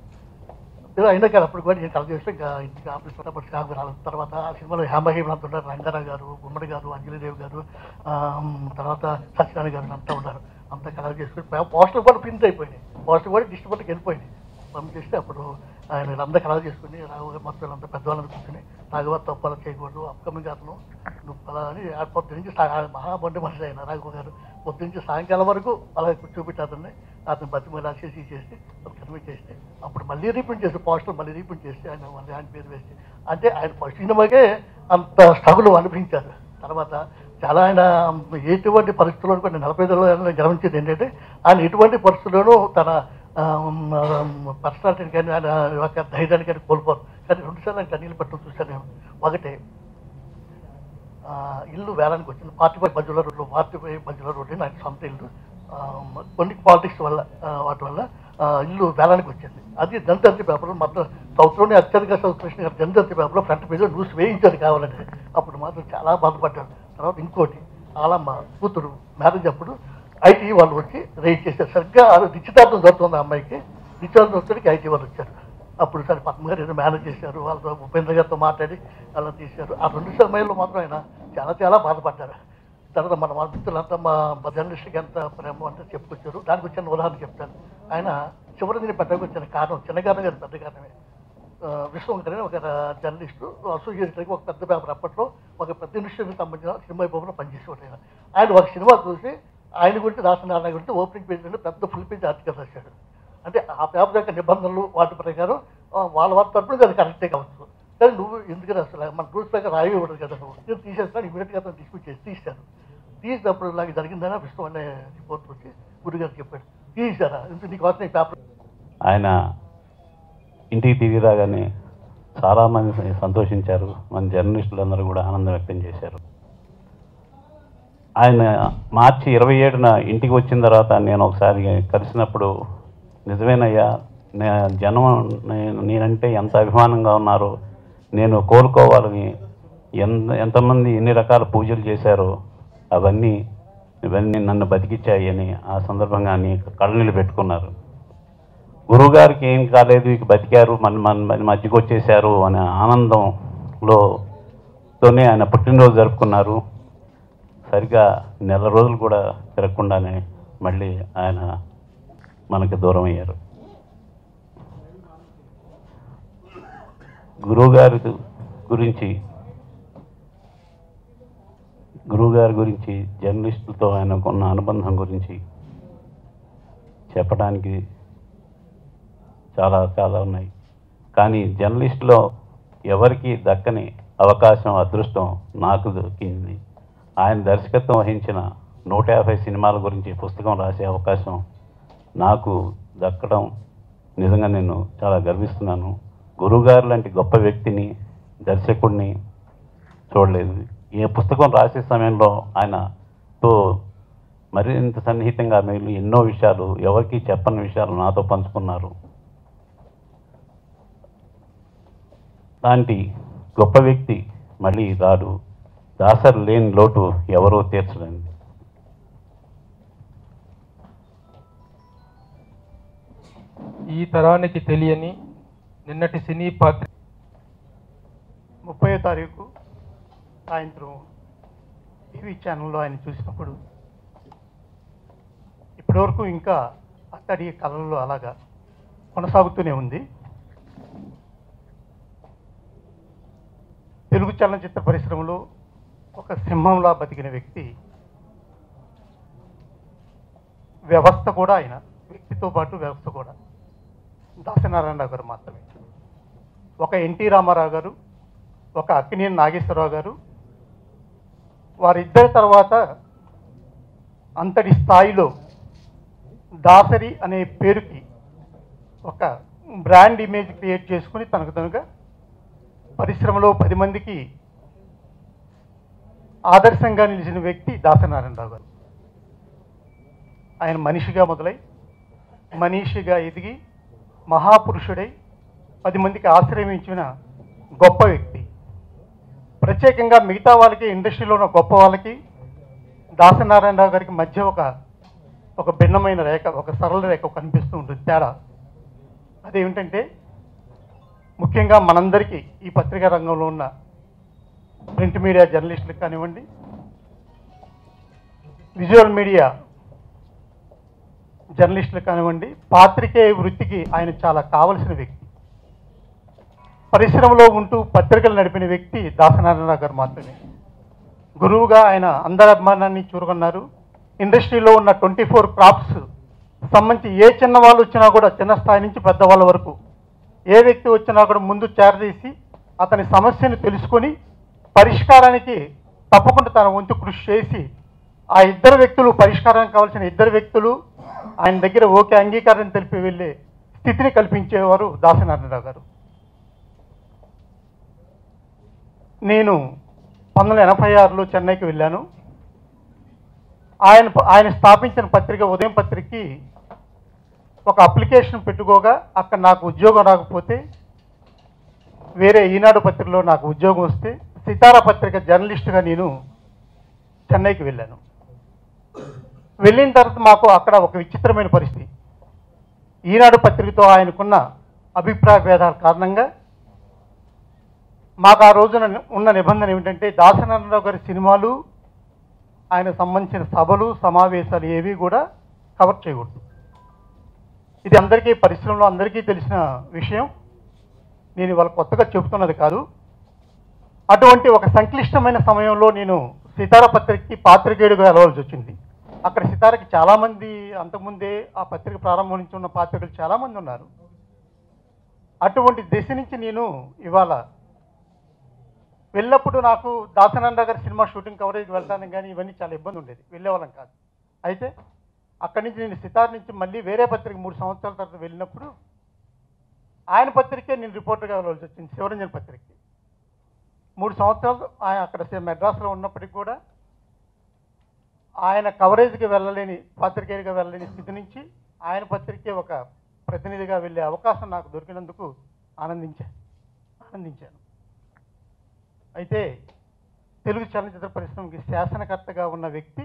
Speaker 6: ఏదో అయినా కానీ అప్పుడు కూడా నేను కలెక్ట్ చేస్తే ఇంకా ఇంటికి ఆఫీస్ అప్పుడు షాక్ రాలేదు తర్వాత ఆ సినిమాలో హేమహేమ అంతా ఉన్నారు రంగారావు గారు గుమ్మడి గారు అంజలిదేవి గారు ఆ, తర్వాత సత్యనారాయణ గారు అంతా ఉన్నారు అంతా కలెక్ట్ చేసుకుని పోస్టర్ కూడా ప్రింట్ అయిపోయినాయి పోస్టర్ కూడా డిస్ట్రిబ్యూటర్కి వెళ్ళిపోయినాయి పంపించేస్తే అప్పుడు ఆయన వీళ్ళందరూ కలవ చేసుకుని రాఘవ గారు మొత్తం వీళ్ళంతా పెద్దవాళ్ళని కూర్చుని రాఘవ తప్పలా చేయకూడదు అప్కమింగ్ అతను నువ్వు అలా అని ఆ పొద్దు నుంచి సా- ఆయన మహాబండి మనిషి ఆయన రాఘవ గారు పొద్దు నుంచి సాయంకాలం వరకు అలా కూర్చోబెట్టి అతన్ని అతను బతిమలు రాసేసి చేసి కన్వే చేస్తే అప్పుడు మళ్ళీ రీప్రింట్ చేసి పోస్టర్ మళ్ళీ రీప్రింట్ చేసి ఆయన మళ్ళీ ఆయన పేరు వేసి అంటే ఆయన ఫస్ట్ సినిమాకే అంత స్ట్రగుల్ అనిపించారు తర్వాత చాలా ఆయన ఎటువంటి పరిస్థితుల్లో కూడా నేను నలభై ఐదులో ఆయన గమనించేది ఏంటంటే ఆయన ఎటువంటి పరిస్థితుల్లోనూ తన పర్సనాలిటీని కానీ ఆయన యొక్క ధైర్యాన్ని కానీ కోల్పోరు కానీ రెండుసార్లు ఆయన కన్నీళ్ళు పెట్టడం చూశాను నేను ఒకటి ఆ, ఇల్లు వేలానికి వచ్చింది పార్టీ పై మధ్యలో రోడ్లు పార్టీ పై మధ్యలో రోడ్డు నాకు సొంత ఇల్లు ఆ, కొన్ని పాలిటిక్స్ వల్ల ఆ, వాటి వల్ల ఆ, ఇల్లు వేలానికి వచ్చింది అది జనతంత్రి పేపర్లో మొత్తం సౌత్లోనే అత్యధిక సౌత్ కృష్ణ గారు జనతంత్రి పేపర్లో ఫ్రంట్ పేజ్లో న్యూస్ వేయించారు కావాలంటే అప్పుడు మాత్రం చాలా బాధపడ్డాడు తర్వాత ఇంకోటి ఆలమ్మ కూతురు మ్యారేజ్ అప్పుడు ఐటీ వాళ్ళు వచ్చి రైడ్ చేశారు సరిగ్గా ఆ రోజు నిశ్చితార్థం జరుగుతుంది ఆ అమ్మాయికి నిశ్చితార్థం వచ్చేటికి ఐటీ వాళ్ళు వచ్చారు అప్పుడు సరే పద్మ గారు ఏదో మేనేజ్ చేశారు వాళ్ళతో ఉపేంద్ర గారితో మాట్లాడి అలా తీశారు ఆ రెండు సమయంలో మాత్రం ఆయన చాలా చాలా బాధపడ్డారు తర్వాత మన మా మిత్రులంతా మా మా జర్నలిస్ట్కి ఎంత ప్రేమ అంటే చెప్పుకొచ్చారు దానికి వచ్చిన ఉదాహరణ చెప్తాను ఆయన చివరి దీన్ని పెద్దగా వచ్చిన కారణం చిన్న కారణం కాదు పెద్ద కారణమే ఆ, విశ్వవంకర్ అని ఒక జర్నలిస్టు అసోసియేటర్కి ఒక పెద్ద పేపర్ అప్పట్లో ఒక పెద్ద ఇండస్ట్రీకి సంబంధించిన సినిమా పేపర్లో పనిచేసేవాడు ఆయన ఆయన ఒక సినిమా చూసి ఆయన గురించి రాసిన ఆయన గురించి ఓపెనింగ్ పేజ్ నుండి పెద్ద ఫుల్ పేజ్ ఆర్టికల్ రాశాడు అంటే ఆ పేపర్ యొక్క నిబంధనలు వాటి ప్రకారం ఆ, వాళ్ళ వారి తరపున అది కరెక్టే కావచ్చు కానీ నువ్వు ఎందుకు అసలు మన రూల్స్ ప్రకారం రాయి ఇవ్వడు కదా నువ్వు నేను తీసేస్తాను ఇమీడియట్గా అతను డిస్ప్యూట్ చేసి తీశాను తీసినప్పుడు నాకు జరిగిందని విశ్వం అనే రిపోర్ట్ వచ్చి గురుగారు చెప్పాడు తీసారా ఎందుకు నీకు వస్తున్న ఈ పేపర్
Speaker 7: ఆయన ఇంటికి తిరిగి రాగానే చాలామంది సంతోషించారు మన జర్నలిస్టులందరూ కూడా ఆనందం వ్యక్తం చేశారు ఆయన మార్చి ఇరవై ఏడున ఇంటికి వచ్చిన తర్వాత నేను ఒకసారి కలిసినప్పుడు నిజమేనయ్యా నే జనం నే- నేనంటే ఎంత అభిమానంగా ఉన్నారో నేను కోలుకోవాలని ఎంత ఎంతమంది ఎన్ని రకాల పూజలు చేశారో అవన్నీ ఇవన్నీ నన్ను బతికిచ్చాయి అని ఆ సందర్భంగా అని కళ్ళనీళ్ళు పెట్టుకున్నారు గురువుగారికి ఏం కాలేదు ఇక బతికారు మన మన మన మధ్యకి వచ్చేసారు అనే ఆనందంలో తోనే ఆయన పుట్టినరోజు జరుపుకున్నారు సరిగా నెల రోజులు కూడా తిరగకుండానే మళ్ళీ ఆయన మనకి దూరం అయ్యారు గురువుగారి గురించి గురువుగారి గురించి జర్నలిస్టులతో ఆయనకున్న అనుబంధం గురించి చెప్పడానికి చాలా చాలా ఉన్నాయి కానీ జర్నలిస్టులో ఎవరికి దక్కని అవకాశం అదృష్టం నాకు దొరికింది ఆయన దర్శకత్వం వహించిన నూట యాభై సినిమాల గురించి పుస్తకం రాసే అవకాశం నాకు దక్కడం నిజంగా నేను చాలా గర్విస్తున్నాను గురువుగారు లాంటి గొప్ప వ్యక్తిని దర్శకుడిని చూడలేదు ఈ పుస్తకం రాసే సమయంలో ఆయనతో మరింత సన్నిహితంగా మిగిలి ఎన్నో విషయాలు ఎవరికి చెప్పని విషయాలు నాతో పంచుకున్నారు లాంటి గొప్ప వ్యక్తి మళ్ళీ రాడు దాసర్ లేని లోటు ఎవరూ తీర్చలేండి
Speaker 1: ఈ తరానికి తెలియని నిన్నటి సినీ పాత్ర
Speaker 8: ముప్పై తారీఖు సాయంత్రం టీవీ ఛానల్లో ఆయన చూసినప్పుడు ఇప్పటివరకు ఇంకా అక్కడి కళల్లో అలాగా కొనసాగుతూనే ఉంది తెలుగు చలనచిత్ర పరిశ్రమలో ఒక సింహంలా బతికిన వ్యక్తి వ్యవస్థ కూడా ఆయన వ్యక్తితో పాటు వ్యవస్థ కూడా దాసనారాయణరావు గారు మాత్రమే ఒక ఎన్టీ రామారావు గారు ఒక అక్కినేని నాగేశ్వరరావు గారు వారిద్దరి తర్వాత అంతటి స్థాయిలో దాసరి అనే పేరుకి ఒక బ్రాండ్ ఇమేజ్ క్రియేట్ చేసుకుని తనకు తనుగా పరిశ్రమలో పది మందికి ఆదర్శంగా నిలిచిన వ్యక్తి దాసనారాయణరావు గారు ఆయన మనిషిగా మొదలై మనీషిగా ఎదిగి మహాపురుషుడై పది మందికి ఆశ్రయం ఇచ్చిన గొప్ప వ్యక్తి ప్రత్యేకంగా మిగతా వాళ్ళకి ఇండస్ట్రీలో ఉన్న గొప్ప వాళ్ళకి దాసనారాయణరావు గారికి మధ్య ఒక ఒక భిన్నమైన రేఖ ఒక సరళ రేఖ కనిపిస్తూ ఉంటుంది తేడా అదేమిటంటే ముఖ్యంగా మనందరికీ ఈ పత్రికా రంగంలో ఉన్న ప్రింట్ మీడియా జర్నలిస్టులకు కానివ్వండి విజువల్ మీడియా జర్నలిస్టులకు కానివ్వండి పాత్రికేయ వృత్తికి ఆయన చాలా కావలసిన వ్యక్తి పరిశ్రమలో ఉంటూ పత్రికలు నడిపిన వ్యక్తి దాసనారాయణరావు గారు మాత్రమే గురువుగా ఆయన అందరి అభిమానాన్ని చూరుకున్నారు ఇండస్ట్రీలో ఉన్న ట్వంటీ ఫోర్ క్రాప్స్ సంబంధించి ఏ చిన్న వాళ్ళు వచ్చినా కూడా చిన్న స్థాయి నుంచి పెద్దవాళ్ళ వరకు ఏ వ్యక్తి వచ్చినా కూడా ముందు చేరదీసి అతని సమస్యను తెలుసుకొని పరిష్కారానికి తప్పకుండా తన వంతు కృషి చేసి ఆ ఇద్దరు వ్యక్తులు పరిష్కారానికి కావాల్సిన ఇద్దరు వ్యక్తులు ఆయన దగ్గర ఓకే అంగీకారం తెలిపి వెళ్ళే స్థితిని కల్పించేవారు దాసనారాయణరావు గారు నేను పంతొమ్మిది వందల ఎనభై ఆరులో చెన్నైకి వెళ్ళాను ఆయన ఆయన స్థాపించిన పత్రిక ఉదయం పత్రికకి ఒక అప్లికేషన్ పెట్టుకోగా అక్కడ నాకు ఉద్యోగం రాకపోతే వేరే ఈనాడు పత్రికలో నాకు ఉద్యోగం వస్తే సితారా పత్రిక జర్నలిస్ట్గా నేను చెన్నైకి వెళ్ళాను వెళ్ళిన తర్వాత మాకు అక్కడ ఒక విచిత్రమైన పరిస్థితి ఈనాడు పత్రికతో ఆయనకున్న అభిప్రాయ భేదాల కారణంగా మాకు ఆ రోజున ఉన్న నిబంధన ఏమిటంటే దాసనారాయణరావు గారి సినిమాలు ఆయన సంబంధించిన సభలు సమావేశాలు ఏవి కూడా కవర్ చేయకూడదు ఇది అందరికీ పరిశ్రమలో అందరికీ తెలిసిన విషయం నేను ఇవాళ కొత్తగా చెబుతున్నది కాదు అటువంటి ఒక సంక్లిష్టమైన సమయంలో నేను సితార పత్రికకి పాత్రికేయుడిగా వెళ్ళవలసి వచ్చింది అక్కడ సితారకి చాలామంది అంతకుముందే ఆ పత్రిక ప్రారంభం నుంచి ఉన్న పాత్రికలు చాలామంది ఉన్నారు అటువంటి దశ నుంచి నేను ఇవాళ వెళ్ళినప్పుడు నాకు దాసనంద గారి సినిమా షూటింగ్ కవరేజ్కి వెళ్తాను కానీ ఇవన్నీ చాలా ఇబ్బంది ఉండేది వెళ్ళేవాళ్ళం కాదు అయితే అక్కడి నుంచి నేను సితార్ నుంచి మళ్ళీ వేరే పత్రిక మూడు సంవత్సరాల తర్వాత వెళ్ళినప్పుడు ఆయన పత్రికే నేను రిపోర్టర్గా వెళ్ళవలసి వచ్చింది శివరంజన్ పత్రికకి మూడు సంవత్సరాలు ఆయన అక్కడ సే- మెడ్రాస్లో ఉన్నప్పటికీ కూడా ఆయన కవరేజ్కి వెళ్ళలేని పాత్రికేయుడిగా వెళ్ళలేని స్థితి నుంచి ఆయన పత్రికే ఒక ప్రతినిధిగా వెళ్ళే అవకాశం నాకు దొరికినందుకు ఆనందించాను ఆనందించాను అయితే తెలుగు చలనచిత్ర పరిశ్రమకి శాసనకర్తగా ఉన్న వ్యక్తి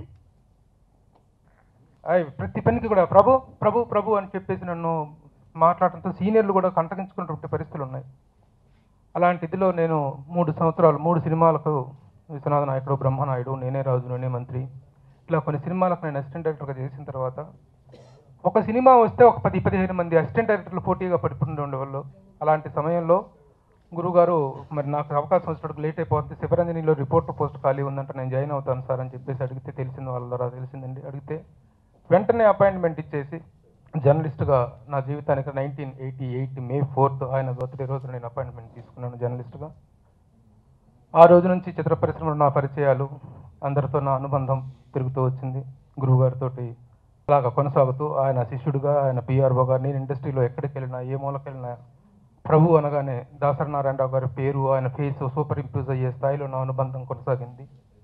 Speaker 1: అయ్ ప్రతి పనికి కూడా ప్రభు ప్రభు ప్రభు అని చెప్పేసి నన్ను మాట్లాడటంతో సీనియర్లు కూడా కంటగించుకున్నటువంటి పరిస్థితులు ఉన్నాయి అలాంటి ఇదిలో నేను మూడు సంవత్సరాలు మూడు సినిమాలకు విశ్వనాథ నాయకుడు బ్రహ్మనాయుడు నేనే రాజు నేనే మంత్రి ఇట్లా కొన్ని సినిమాలకు నేను అసిస్టెంట్ డైరెక్టర్గా చేసిన తర్వాత ఒక సినిమా వస్తే ఒక పది పదిహేను మంది అసిస్టెంట్ డైరెక్టర్లు పోటీగా పడిపోతుండే ఉండేవాళ్ళు అలాంటి సమయంలో గురుగారు మరి నాకు అవకాశం వచ్చినప్పుడు లేట్ అయిపోతుంది శివరంజనిలో రిపోర్టర్ పోస్ట్ ఖాళీ ఉందంటే నేను జాయిన్ అవుతాను సార్ అని చెప్పేసి అడిగితే తెలిసింది వాళ్ళ ద్వారా తెలిసిందండి అడిగితే వెంటనే అపాయింట్మెంట్ ఇచ్చేసి జర్నలిస్ట్గా నా జీవితానికి nineteen eighty eight May fourth ఆయన బర్త్డే రోజు నేను అపాయింట్మెంట్ తీసుకున్నాను జర్నలిస్ట్గా ఆ రోజు నుంచి చిత్ర పరిశ్రమలో నా పరిచయాలు అందరితో నా అనుబంధం తిరుగుతూ వచ్చింది గురువు గారితో అలాగా కొనసాగుతూ ఆయన శిష్యుడిగా ఆయన పిఆర్ఓగా నేను ఇండస్ట్రీలో ఎక్కడికి వెళ్ళినా ఏ మూలకి వెళ్ళినా ప్రభు అనగానే దాసరి నారాయణరావు గారి పేరు ఆయన ఫేస్ సూపర్ ఇంప్యూజ్ అయ్యే స్థాయిలో నా అనుబంధం కొనసాగింది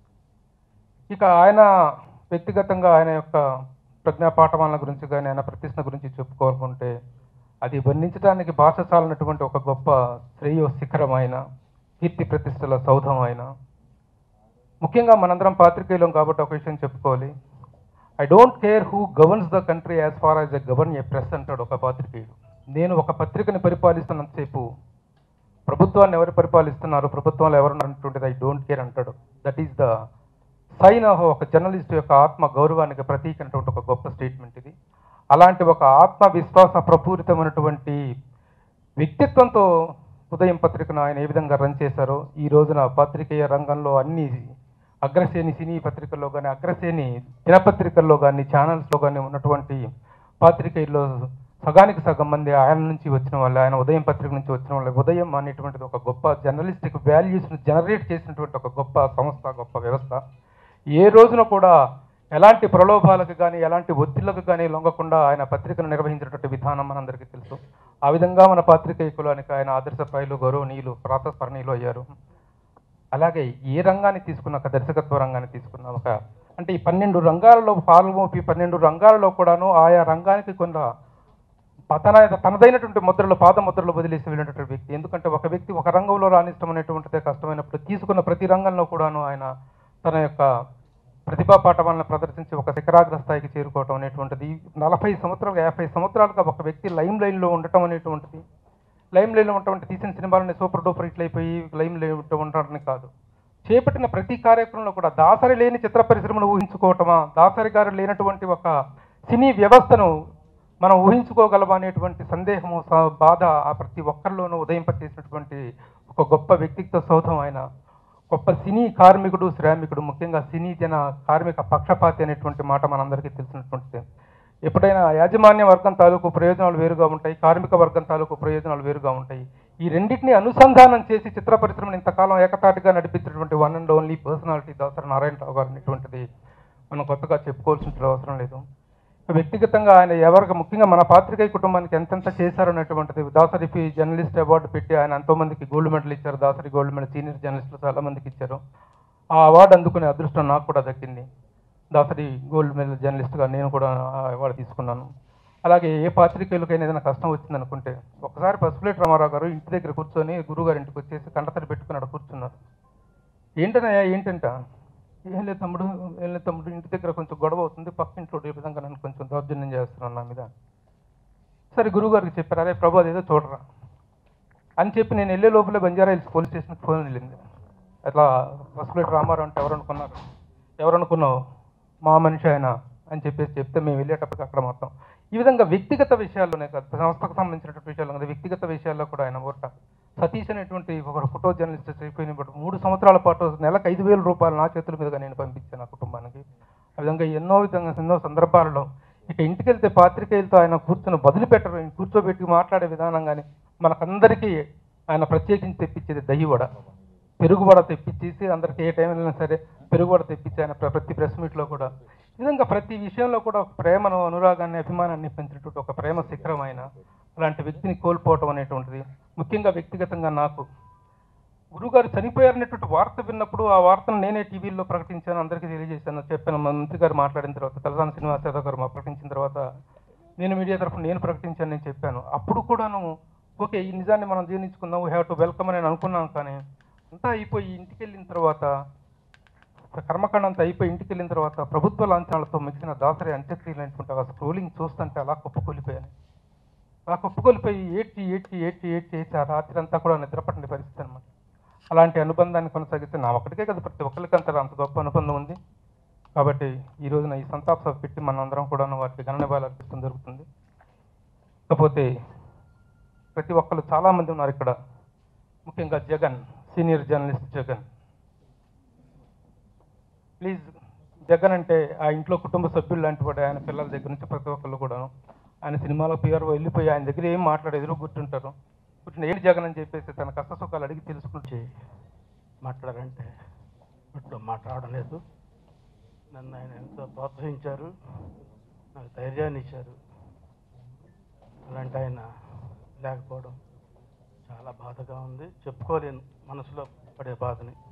Speaker 1: ఇక ఆయన వ్యక్తిగతంగా ఆయన యొక్క ప్రజ్ఞా పాఠవాల గురించి కానీ ఆయన ప్రతిష్ట గురించి చెప్పుకోవాలనుకుంటే అది వర్ణించడానికి భాష చాలనటువంటి ఒక గొప్ప శ్రేయో శిఖరం ఆయన కీర్తి ప్రతిష్టల సౌధం ఆయన ముఖ్యంగా మనందరం పాత్రికేయులం కాబట్టి ఒక విషయం చెప్పుకోవాలి I don't care who governs the country as far as a govern a press అంటాడు ఒక పాత్రికేయుడు నేను ఒక పత్రికని పరిపాలిస్తున్నంతసేపు ప్రభుత్వాన్ని ఎవరు పరిపాలిస్తున్నారు ప్రభుత్వంలో ఎవరు ఉన్నటువంటిది ఐ డోంట్ కేర్ అంటాడు that is the sign of ఒక జర్నలిస్ట్ యొక్క ఆత్మ గౌరవానికి ప్రతీక అనేటువంటి ఒక గొప్ప స్టేట్మెంట్ ఇది అలాంటి ఒక ఆత్మ విశ్వాస ప్రపూరితమైనటువంటి వ్యక్తిత్వంతో ఉదయం పత్రికను ఆయన ఏ విధంగా రన్ చేశారో ఈ రోజున పాత్రికేయ రంగంలో అన్ని అగ్రశ్రేణి సినీ పత్రికల్లో కానీ అగ్రశ్రేణి దినపత్రికల్లో కానీ ఛానల్స్లో కానీ ఉన్నటువంటి పాత్రికేయుల్లో సగానికి సగం మంది ఆయన నుంచి వచ్చిన వాళ్ళు ఆయన ఉదయం పత్రిక నుంచి వచ్చిన వాళ్ళు ఉదయం అనేటువంటిది ఒక గొప్ప జర్నలిస్టిక్ వాల్యూస్ను జనరేట్ చేసినటువంటి ఒక గొప్ప సంస్థ గొప్ప వ్యవస్థ ఏ రోజున కూడా ఎలాంటి ప్రలోభాలకు కానీ ఎలాంటి ఒత్తిళ్లకు కానీ లొంగకుండా ఆయన పత్రికను నిర్వహించినటువంటి విధానం మనందరికీ తెలుసు ఆ విధంగా మన పాత్రికేయ కులానికి ఆయన ఆదర్శప్రాయులు గౌరవనీయులు ప్రాతస్మరణీయులు అయ్యారు అలాగే ఏ రంగాన్ని తీసుకున్న ఒక దర్శకత్వ రంగాన్ని తీసుకున్న ఒక అంటే ఈ పన్నెండు రంగాలలో పాల్గొపి పన్నెండు రంగాలలో కూడాను ఆయా రంగానికి కొంత తన తనదైనటువంటి ముద్రలు పాద ముద్రలు వదిలేసి వెళ్ళినటువంటి వ్యక్తి ఎందుకంటే ఒక వ్యక్తి ఒక రంగంలో రాణిష్టం అనేటువంటిదే కష్టమైనప్పుడు తీసుకున్న ప్రతి రంగంలో కూడాను ఆయన తన యొక్క ప్రతిభా పాఠవాలను ప్రదర్శించి ఒక శిఖరాగ్ర స్థాయికి చేరుకోవటం అనేటువంటిది నలభై సంవత్సరాలు యాభై సంవత్సరాలుగా ఒక వ్యక్తి లైమ్ లైన్లో ఉండటం అనేటువంటిది లైమ్ లైన్లో ఉన్నటువంటి తీసిన సినిమాలని సూపర్ డూపర్ హిట్లు అయిపోయి లైమ్ లైన్లో ఉండటానికి కాదు చేపట్టిన ప్రతి కార్యక్రమంలో కూడా దాసరి లేని చిత్ర పరిశ్రమను ఊహించుకోవటమా దాసరి గారు లేనటువంటి ఒక సినీ వ్యవస్థను మనం ఊహించుకోగలమా అనేటువంటి సందేహము స- బాధ ఆ ప్రతి ఒక్కరిలోనూ ఉదయింపచేసినటువంటి ఒక గొప్ప వ్యక్తిత్వ సౌధం ఆయన గొప్ప సినీ కార్మికుడు శ్రామికుడు ముఖ్యంగా సినీ జన కార్మిక పక్షపాతి అనేటువంటి మాట మనందరికీ తెలిసినటువంటిది ఎప్పుడైనా యాజమాన్య వర్గం తాలూకు ప్రయోజనాలు వేరుగా ఉంటాయి కార్మిక వర్గం తాలూకు ప్రయోజనాలు వేరుగా ఉంటాయి ఈ రెండింటిని అనుసంధానం చేసి చిత్ర పరిశ్రమను ఇంతకాలం ఏకతాటిగా నడిపించినటువంటి one and only personality Dasari Narayana Rao గారు అనేటువంటిది మనం కొత్తగా చెప్పుకోవాల్సిన అవసరం లేదు వ్యక్తిగతంగా ఆయన ఎవరికి ముఖ్యంగా మన పాత్రికేయ కుటుంబానికి ఎంతెంత చేశారనేటువంటిది దాసరి ఫీ జర్నలిస్ట్ అవార్డు పెట్టి ఆయన ఎంతో మందికి గోల్డ్ మెడల్ ఇచ్చారు దాసరి గోల్డ్ మెడల్ సీనియర్ జర్నలిస్టులు చాలా మందికి ఇచ్చారు ఆ అవార్డు అందుకునే అదృష్టం నాకు కూడా దక్కింది దాసరి గోల్డ్ మెడల్ జర్నలిస్ట్గా నేను కూడా ఆ అవార్డు తీసుకున్నాను అలాగే ఏ పాత్రికేయులకైనా ఏదైనా కష్టం వచ్చిందనుకుంటే ఒకసారి పసుపులేటి రామారావు గారు ఇంటి దగ్గర కూర్చొని గురువుగారి ఇంటికి వచ్చేసి కంటతడి పెట్టుకుని అక్కడ కూర్చున్నారు ఏంటనయ్యా ఏంటంట ఏం లేదు తమ్ముడు ఏం లేదు తమ్ముడు ఇంటి దగ్గర కొంచెం గొడవ అవుతుంది పక్కింట్లో ఈ విధంగా నన్ను కొంచెం దౌర్జన్యం చేస్తున్నాను నా మీద సరే గురువుగారికి చెప్పారు అరే ప్రభు అదేదో చూడరా అని చెప్పి నేను వెళ్ళే లోపలే బంజారా హిల్స్ పోలీస్ స్టేషన్కి ఫోన్ వెళ్ళింది అట్లా పసుపులేటి రామారావు అంటే ఎవరు అనుకున్నారు ఎవరు అనుకున్నావు మా మనిషి ఆయన అని చెప్పేసి చెప్తే మేము వెళ్ళేటప్పటికి అక్కడ మొత్తం ఈ విధంగా వ్యక్తిగత విషయాల్లోనే కాదు సంస్థకు సంబంధించినటువంటి విషయాల్లో కాదు వ్యక్తిగత విషయాల్లో కూడా ఆయన ఊరట సతీష్ అనేటువంటి ఒక ఫోటో జర్నలిస్ట్ చనిపోయిన బట్టి మూడు సంవత్సరాల పాటు నెలకు ఐదు వేల రూపాయలు నా చేతుల మీదుగా నేను పంపించాను ఆ కుటుంబానికి ఆ విధంగా ఎన్నో విధంగా ఎన్నో సందర్భాలలో ఇక ఇంటికి వెళ్తే పాత్రికేయులతో ఆయన కూర్చొని వదిలిపెట్టరు ఆయన కూర్చోబెట్టి మాట్లాడే విధానం కానీ మనకందరికీ ఆయన ప్రత్యేకించి తెప్పించేది దయ్యి వడ పెరుగు వడ తెప్పించేసి అందరికి ఏ టైం వెళ్ళినా సరే పెరుగు వడ తెప్పించి ఆయన ప్ర- ప్రతి ప్రెస్ మీట్లో కూడా ఈ విధంగా ప్రతి విషయంలో కూడా ఒక ప్రేమను అనురాగాన్ని అభిమానాన్ని పెంచినటువంటి ఒక ప్రేమ శిఖరం ఆయన అలాంటి వ్యక్తిని కోల్పోవటం అనేటువంటిది ముఖ్యంగా వ్యక్తిగతంగా నాకు గురుగారు చనిపోయారనేటువంటి వార్త విన్నప్పుడు ఆ వార్తను నేనే టీవీలో ప్రకటించాను అందరికీ తెలియజేశాను చెప్పాను మా మంత్రి గారు మాట్లాడిన తర్వాత తలసాని శ్రీనివాస్ యాదవ్ గారు మా ప్రకటించిన తర్వాత నేను మీడియా తరఫున నేను ప్రకటించాను నేను చెప్పాను అప్పుడు కూడాను ఓకే ఈ నిజాన్ని మనం జీర్ణించుకుందాం వీ హ్యావ్ టు వెల్కమ్ అని నేను అనుకున్నాను కానీ అంతా అయిపోయి ఇంటికి వెళ్ళిన తర్వాత కర్మకాండ అంతా అయిపోయి ఇంటికి వెళ్ళిన తర్వాత ప్రభుత్వ లాంఛనాలతో మిగిలిన దాసరి అంత్యక్రియలు అనుకుంటా ఆ స్క్రోలింగ్ చూస్తుంటే అలా కుప్పకూలిపోయాను అలా కుప్పకూలిపోయి ఏడ్చి ఏడ్చి ఏడ్చి ఏడ్చి ఏడ్చి ఆ రాత్రి అంతా కూడా నిద్రపట్టని పరిస్థితి అనమాట అలాంటి అనుబంధాన్ని కొనసాగిస్తే నా ఒక్కడికే కదా ప్రతి ఒక్కరికి అంత అంత గొప్ప అనుబంధం ఉంది కాబట్టి ఈ రోజున ఈ సంతాప సభ పెట్టి మనందరం కూడా వారికి గణనివాళులు అర్పించడం జరుగుతుంది కాకపోతే ప్రతి ఒక్కరు చాలామంది ఉన్నారు ఇక్కడ ముఖ్యంగా Jagan senior journalist Jagan please Jagan అంటే ఆ ఇంట్లో కుటుంబ సభ్యులు లాంటి వాడు ఆయన పిల్లల దగ్గర నుంచి ప్రతి ఒక్కళ్ళు కూడాను ఆయన సినిమాలో పిఆర్ వెళ్ళిపోయి ఆయన దగ్గర ఏం మాట్లాడి ఎదురు కూర్చుంటారు కూర్చుని ఏంటి జగన్ అని చెప్పేసి తన కష్ట సుఖాలు అడిగి తెలుసుకుంటే
Speaker 9: మాట్లాడారంటే ఇప్పుడు మాట్లాడడం లేదు నన్ను ఆయన ఎంతో ప్రోత్సహించారు నాకు ధైర్యాన్ని ఇచ్చారు అలాంటి ఆయన లేకపోవడం చాలా బాధగా ఉంది చెప్పుకోలేను మనసులో పడే బాధని